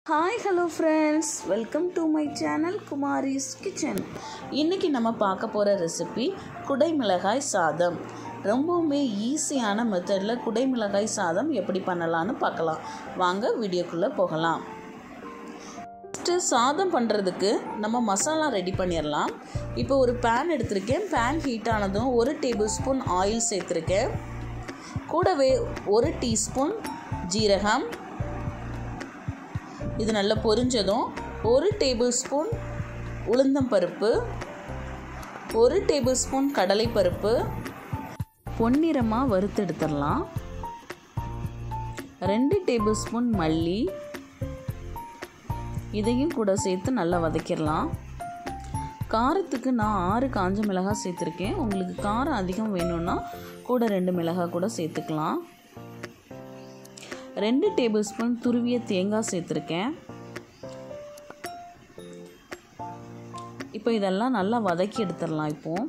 hi hello friends welcome to my channel Kumari's kitchen இன்றைக்கி நம்ம பார்க்க போகிற ரெசிபி குடைமிளகாய் சாதம் ரொம்பவுமே ஈஸியான மெத்தடில் குடைமிளகாய் சாதம் எப்படி பண்ணலான்னு பார்க்கலாம் வாங்க வீடியோக்குள்ளே போகலாம் ஃபஸ்ட்டு சாதம் பண்ணுறதுக்கு நம்ம மசாலா ரெடி பண்ணிடலாம் இப்போ ஒரு பேன் எடுத்திருக்கேன் பேன் ஹீட் ஆனதும் ஒரு டேபிள் ஸ்பூன் ஆயில் சேர்த்துருக்கேன் கூடவே ஒரு டீஸ்பூன் ஜீரகம் இது நல்லா பொரிஞ்சதும் ஒரு டேபிள் ஸ்பூன் உளுந்தம்பருப்பு ஒரு டேபிள் ஸ்பூன் கடலைப்பருப்பு பொன்னிறமாக வறுத்தெடுத்துடலாம் ரெண்டு டேபிள் ஸ்பூன் மல்லி இதையும் கூட சேர்த்து நல்லா வதக்கிடலாம் காரத்துக்கு நான் ஆறு காஞ்ச மிளகாய் சேர்த்துருக்கேன் உங்களுக்கு காரம் அதிகம் வேணும்னா கூட ரெண்டு மிளகாய் கூட சேர்த்துக்கலாம் ரெண்டு டேபிள் ஸ்பூன் துருவிய தேங்காய் சேர்த்துருக்கேன் இப்போ இதெல்லாம் நல்லா வதக்கி எடுத்துடலாம் இப்போது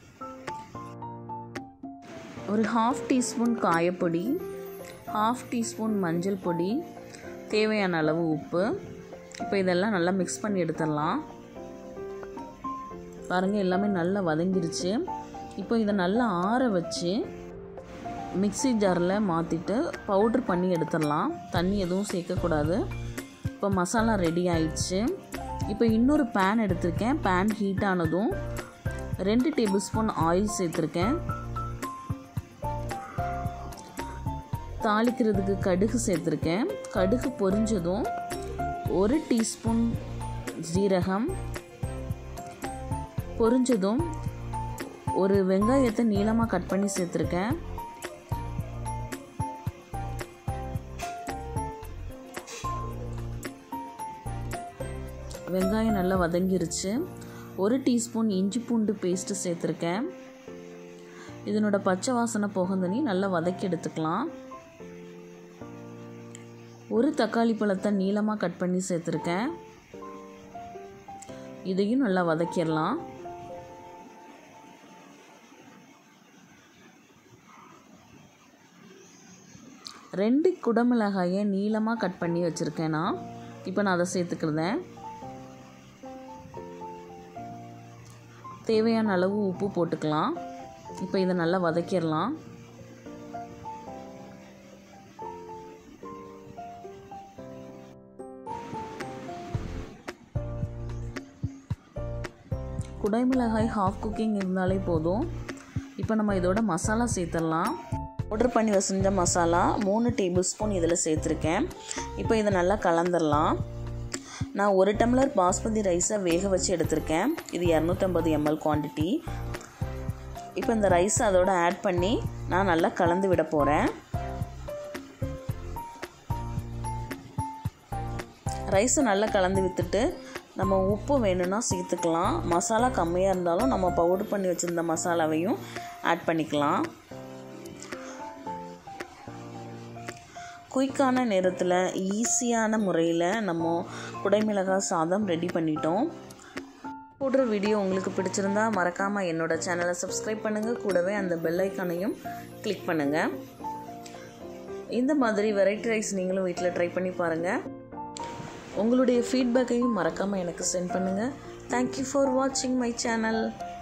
ஒரு ஹாஃப் டீஸ்பூன் காயப்பொடி ஹாஃப் டீஸ்பூன் மஞ்சள் பொடி தேவையான அளவு உப்பு இப்போ இதெல்லாம் நல்லா மிக்ஸ் பண்ணி எடுத்துடலாம் பாருங்கள் எல்லாமே நல்லா வதங்கிருச்சு இப்போ இதை நல்லா ஆற வச்சு மிக்சி ஜாரில் மாற்றிட்டு பவுட்ரு பண்ணி எடுத்துடலாம் தண்ணி எதுவும் சேர்க்கக்கூடாது இப்போ மசாலா ரெடி ஆயிடுச்சு இப்போ இன்னொரு பேன் எடுத்திருக்கேன் பேன் ஹீட் ஆனதும் ரெண்டு டேபிள் ஸ்பூன் ஆயில் சேர்த்துருக்கேன் தாளிக்கிறதுக்கு கடுகு சேர்த்துருக்கேன் கடுகு பொரிஞ்சதும் ஒரு டீஸ்பூன் ஜீரகம் பொரிஞ்சதும் ஒரு வெங்காயத்தை நீளமாக கட் பண்ணி சேர்த்துருக்கேன் வெங்காயம் நல்லா வதங்கிருச்சு ஒரு டீஸ்பூன் இஞ்சி பூண்டு பேஸ்ட்டு சேர்த்துருக்கேன் இதனோட பச்சை வாசனை போகந்தனி நல்லா வதக்கி எடுத்துக்கலாம் ஒரு தக்காளி பழத்தை நீளமாக கட் பண்ணி சேர்த்துருக்கேன் இதையும் நல்லா வதக்கிடலாம் ரெண்டு குடமிளகாயை நீளமாக கட் பண்ணி வச்சுருக்கேன் நான் இப்போ நான் அதை சேர்த்துக்கிறதேன் தேவையான அளவு உப்பு போட்டுக்கலாம் இப்போ இதை நல்லா வதக்கிடலாம் குடைமிளகாய் ஹாஃப் குக்கிங் இருந்தாலே போதும் இப்போ நம்ம இதோட மசாலா சேர்த்துடலாம் ஆர்டர் பண்ணி வசந்த மசாலா மூணு டேபிள் ஸ்பூன் இதில் சேர்த்துருக்கேன் இப்போ இதை நல்லா கலந்துடலாம் நான் ஒரு டம்ளர் பாஸ்மதி ரைஸை வேக வச்சு எடுத்திருக்கேன் இது இரநூத்தம்பது எம்எல் குவான்டிட்டி இப்போ இந்த ரைஸை அதோட ஆட் பண்ணி நான் நல்லா கலந்து விட போகிறேன் ரைஸை நல்லா கலந்து விற்றுட்டு நம்ம உப்பு வேணும்னா சேர்த்துக்கலாம் மசாலா கம்மியாக இருந்தாலும் நம்ம பவுடர் பண்ணி வச்சுருந்த மசாலாவையும் ஆட் பண்ணிக்கலாம் குயிக்கான நேரத்தில் ஈஸியான முறையில் நம்ம குடைமிளகாய் சாதம் ரெடி பண்ணிட்டோம் போடுற வீடியோ உங்களுக்கு பிடிச்சிருந்தா மறக்காமல் என்னோடய சேனலை சப்ஸ்கிரைப் பண்ணுங்கள் கூடவே அந்த பெல் ஐக்கானையும் கிளிக் பண்ணுங்கள் இந்த மாதிரி வெரைட்டி ரைஸ் நீங்களும் வீட்டில் ட்ரை பண்ணி பாருங்கள் உங்களுடைய ஃபீட்பேக்கையும் மறக்காமல் எனக்கு சென்ட் பண்ணுங்கள் தேங்க்யூ ஃபார் வாட்சிங் மை சேனல்